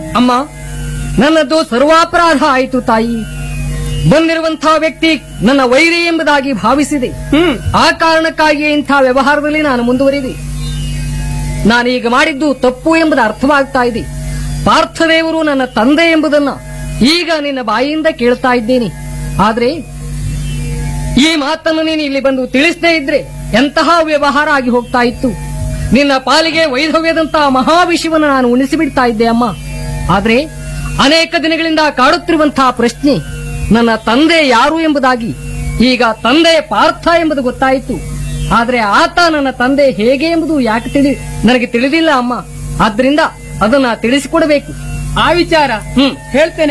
ಅಮ್ಮ ನನ್ನದು ಸರ್ವಾಪರಾಧ ಆಯಿತು ತಾಯಿ ಬಂದಿರುವಂತಹ ವ್ಯಕ್ತಿ ನನ್ನ ವೈರಿ ಎಂಬುದಾಗಿ ಭಾವಿಸಿದೆ ಹ್ಮ್ ಆ ಕಾರಣಕ್ಕಾಗಿ ಇಂಥ ವ್ಯವಹಾರದಲ್ಲಿ ನಾನು ಮುಂದುವರಿದೆ ನಾನೀಗ ಮಾಡಿದ್ದು ತಪ್ಪು ಎಂಬುದು ಅರ್ಥವಾಗ್ತಾ ಇದೆ ಪಾರ್ಥದೇವರು ನನ್ನ ತಂದೆ ಎಂಬುದನ್ನ ಈಗ ನಿನ್ನ ಬಾಯಿಯಿಂದ ಕೇಳ್ತಾ ಇದ್ದೇನೆ ಆದ್ರೆ ಈ ಮಾತನ್ನು ನೀನು ಇಲ್ಲಿ ಬಂದು ತಿಳಿಸದೇ ಇದ್ರೆ ಎಂತಹ ವ್ಯವಹಾರ ಆಗಿ ಹೋಗ್ತಾ ಇತ್ತು ನಿನ್ನ ಪಾಲಿಗೆ ವೈಧವ್ಯದಂತಹ ಮಹಾವಿಷಯವನ್ನು ನಾನು ಉಣಿಸಿಬಿಡ್ತಾ ಇದ್ದೆ ಅಮ್ಮ ಆದ್ರೆ ಅನೇಕ ದಿನಗಳಿಂದ ಕಾಡುತ್ತಿರುವಂತಹ ಪ್ರಶ್ನೆ ನನ್ನ ತಂದೆ ಯಾರು ಎಂಬುದಾಗಿ ಈಗ ತಂದೆ ಪಾರ್ಥ ಎಂಬುದು ಗೊತ್ತಾಯಿತು ಆದ್ರೆ ಆತ ನನ್ನ ತಂದೆ ಹೇಗೆ ಎಂಬುದು ಯಾಕೆ ತಿಳಿ ನನಗೆ ತಿಳಿದಿಲ್ಲ ಅಮ್ಮ ಆದ್ರಿಂದ ಅದನ್ನ ತಿಳಿಸಿಕೊಡಬೇಕು ಆ ವಿಚಾರ ಹ್ಮ್ ಹೇಳ್ತೇನೆ